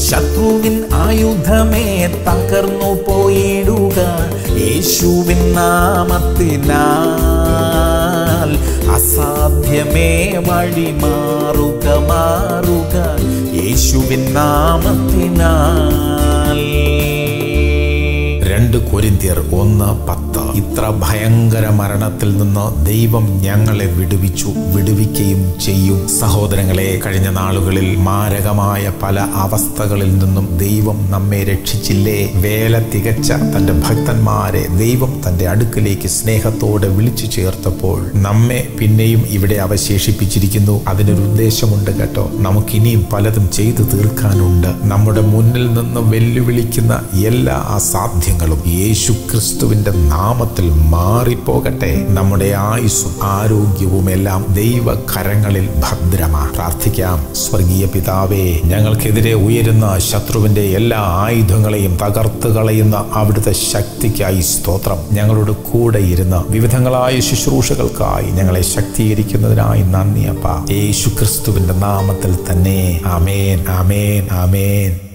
ശത്രുവിൻ ആയുധമേ തകർന്നു പോയിടുക യേശുവിൻ നാമത്തിനാൽ അസാധ്യമേ വഴി മാറുക മാറുക യേശുവിൻ നാമത്തിനാൽ രണ്ട് കൊരിന്തിയർ ഒന്ന് പത്ത് ഇത്ര ഭയങ്കര മരണത്തിൽ നിന്ന് ദൈവം ഞങ്ങളെ വിടുവിച്ചു വിടുവിക്കുകയും ചെയ്യും സഹോദരങ്ങളെ കഴിഞ്ഞ നാളുകളിൽ മാരകമായ പല അവസ്ഥകളിൽ നിന്നും ദൈവം നമ്മെ രക്ഷിച്ചില്ലേ വേല തികച്ച തന്റെ ഭക്തന്മാരെ ദൈവം തന്റെ അടുക്കലേക്ക് സ്നേഹത്തോടെ വിളിച്ചു ചേർത്തപ്പോൾ നമ്മെ പിന്നെയും ഇവിടെ അവശേഷിപ്പിച്ചിരിക്കുന്നു അതിനൊരു ഉദ്ദേശമുണ്ട് കേട്ടോ നമുക്കിനിയും പലതും ചെയ്തു തീർക്കാനുണ്ട് നമ്മുടെ മുന്നിൽ നിന്ന് വെല്ലുവിളിക്കുന്ന എല്ലാ അസാധ്യങ്ങളും യേശു ക്രിസ്തുവിന്റെ നാമത്തിൽ മാറിപ്പോകട്ടെ നമ്മുടെ ആയുസ്സും ആരോഗ്യവും എല്ലാം ദൈവകരങ്ങളിൽ ഭദ്രമാണ് പ്രാർത്ഥിക്കാം സ്വർഗീയ പിതാവേ ഞങ്ങൾക്കെതിരെ ഉയരുന്ന ശത്രുവിന്റെ എല്ലാ ആയുധങ്ങളെയും തകർത്ത് കളയുന്ന അവിടുത്തെ ശക്തിക്കായി സ്തോത്രം ഞങ്ങളോട് കൂടെ ഇരുന്ന് വിവിധങ്ങളായ ശുശ്രൂഷകൾക്കായി ഞങ്ങളെ ശക്തീകരിക്കുന്നതിനായി നന്ദി അപ്പ യേശു ക്രിസ്തുവിന്റെ നാമത്തിൽ തന്നെ ആമേൻ ആമേൻ ആമേൻ